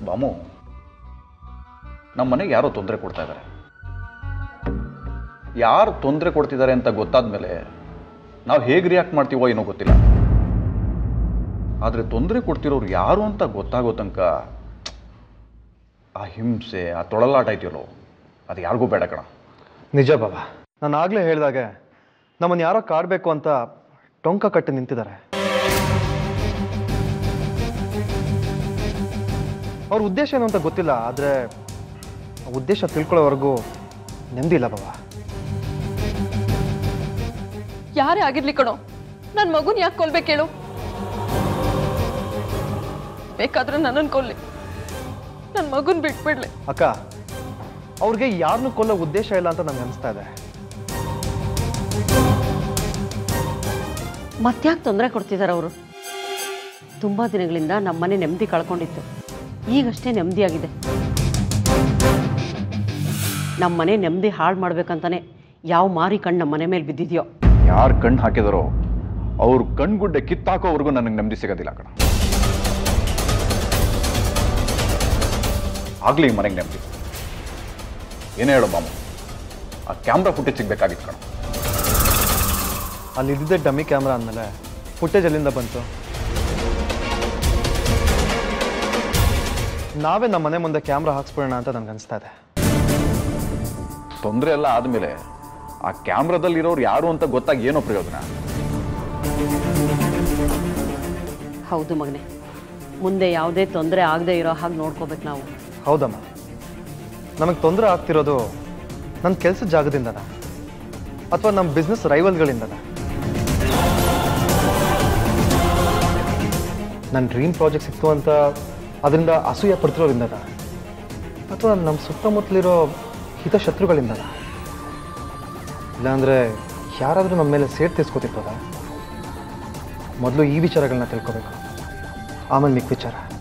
balm ನಮ್ಮ ಮನೆಗೆ ಯಾರೋ ತೊಂದರೆ ಕೊಡ್ತಾ ಇದ್ದಾರೆ ಯಾರು ತೊಂದರೆ ಕೊಡ್ತಿದ್ದಾರೆ ಅಂತ ಗೊತ್ತಾದ ಮೇಲೆ ನಾವು ಹೇಗೆ ರಿಯಾಕ್ಟ್ ಮಾಡ್ತೀವೋ ಏನೋ ಗೊತ್ತಿಲ್ಲ ಆದರೆ ತೊಂದರೆ ಕೊಡ್ತಿರೋರು ಯಾರು ಅಂತ ಗೊತ್ತಾಗೋ ತನಕ ಆ ಹಿಂಸೆ ಆ ತೊಳಲಾಟ ಇದೆಯಲ್ಲೋ ಅದು ಯಾರಿಗೂ ಬೇಡ ಕಣ ನಿಜ ಬಾಬಾ ನಾನು ಆಗಲೇ ಹೇಳಿದಾಗೆ ನಮ್ಮನ್ನು ಯಾರೋ ಕಾಡಬೇಕು ಅಂತ ಟೊಂಕ ಕಟ್ಟಿ ನಿಂತಿದ್ದಾರೆ ಅವ್ರ ಉದ್ದೇಶ ಏನು ಅಂತ ಗೊತ್ತಿಲ್ಲ ಆದರೆ ಉದ್ದೇಶ ತಿಳ್ಕೊಳ್ಳೋವರೆಗೂ ನೆಮ್ಮದಿ ಇಲ್ಲ ಬಾಬಾ ಯಾರೇ ಆಗಿರ್ಲಿ ಕಣೋ ನನ್ನ ಮಗುನ ಯಾಕೆ ಕೊಲ್ಬೇಕು ಹೇಳು ಬೇಕಾದ್ರೆ ನನ್ನನ್ನು ಕೊಲ್ಲಿ ನನ್ನ ಮಗುನ್ ಬಿಟ್ಬಿಡ್ಲಿ ಅಕ್ಕ ಅವ್ರಿಗೆ ಯಾರನ್ನೂ ಕೊಲ್ಲೋ ಉದ್ದೇಶ ಇಲ್ಲ ಅಂತ ನನಗೆ ಅನಿಸ್ತಾ ಇದೆ ಮತ್ತ್ಯಾಕೆ ತೊಂದರೆ ಕೊಡ್ತಿದ್ದಾರೆ ಅವರು ತುಂಬ ದಿನಗಳಿಂದ ನಮ್ಮನೆ ನೆಮ್ಮದಿ ಕಳ್ಕೊಂಡಿತ್ತು ಈಗಷ್ಟೇ ನೆಮ್ಮದಿಯಾಗಿದೆ ನಮ್ಮನೆ ನೆಮ್ಮದಿ ಹಾಳು ಮಾಡ್ಬೇಕಂತಾನೆ ಯಾವ ಮಾರಿ ಕಣ್ಣು ನಮ್ಮ ಮನೆ ಮೇಲೆ ಬಿದ್ದಿದೆಯೋ ಯಾರು ಕಣ್ಣು ಹಾಕಿದಾರೋ ಅವ್ರ ಕಣ್ಗುಡ್ಡೆ ಕಿತ್ತಾಕೋವರೆಗೂ ನನಗೆ ನೆಮ್ಮದಿ ಸಿಗೋದಿಲ್ಲ ಕಣ ಆಗ್ಲಿ ಈ ಮನೆಗೆ ನೆಮ್ಮದಿ ಏನೇ ಹೇಳೋ ಮಾಮು ಆ ಕ್ಯಾಮ್ರಾ ಫುಟೇಜ್ ಸಿಗ್ಬೇಕಾಗಿತ್ತು ಕಣ ಅಲ್ಲಿ ಇದ್ದಿದ್ದೆ ಡಮ್ಮಿ ಕ್ಯಾಮ್ರಾ ಅಂದಮೇಲೆ ಫುಟೇಜ್ ಎಲ್ಲಿಂದ ಬಂತು ನಾವೇ ನಮ್ಮ ಮನೆ ಮುಂದೆ ಕ್ಯಾಮ್ರಾ ಹಾಕ್ಸ್ಬಿಡೋಣ ಅಂತ ನನಗೆ ಅನಿಸ್ತಾ ಇದೆ ತೊಂದರೆ ಎಲ್ಲ ಆದಮೇಲೆ ಆ ಕ್ಯಾಮ್ರಾದಲ್ಲಿ ಇರೋರು ಯಾರು ಅಂತ ಗೊತ್ತಾಗಿ ಏನೋ ಪ್ರಯೋಜನ ಹೌದು ಮಗನೆ ಮುಂದೆ ಯಾವುದೇ ತೊಂದರೆ ಆಗದೆ ಇರೋ ಹಾಗೆ ನೋಡ್ಕೋಬೇಕು ನಾವು ಹೌದಮ್ಮ ನಮಗೆ ತೊಂದರೆ ಆಗ್ತಿರೋದು ನನ್ನ ಕೆಲಸದ ಜಾಗದಿಂದನ ಅಥವಾ ನಮ್ಮ ಬಿಸ್ನೆಸ್ ರೈವಲ್ಗಳಿಂದನ ನನ್ನ ಡ್ರೀಮ್ ಪ್ರಾಜೆಕ್ಟ್ ಸಿಕ್ತು ಅಂತ ಅದರಿಂದ ಅಸೂಯೆ ಪಡ್ತಿರೋದ್ರಿಂದನ ಅಥವಾ ನಮ್ಮ ಸುತ್ತಮುತ್ತಲಿರೋ ಹಿತಶತ್ರುಗಳಿಂದನ ಇಲ್ಲಾಂದರೆ ಯಾರಾದರೂ ನಮ್ಮ ಮೇಲೆ ಸೇರ್ ತೀರ್ಸ್ಕೊತಿರ್ತದ ಮೊದಲು ಈ ವಿಚಾರಗಳನ್ನ ತಿಳ್ಕೊಬೇಕು ಆಮೇಲೆ ಮಿಕ್ಕ ವಿಚಾರ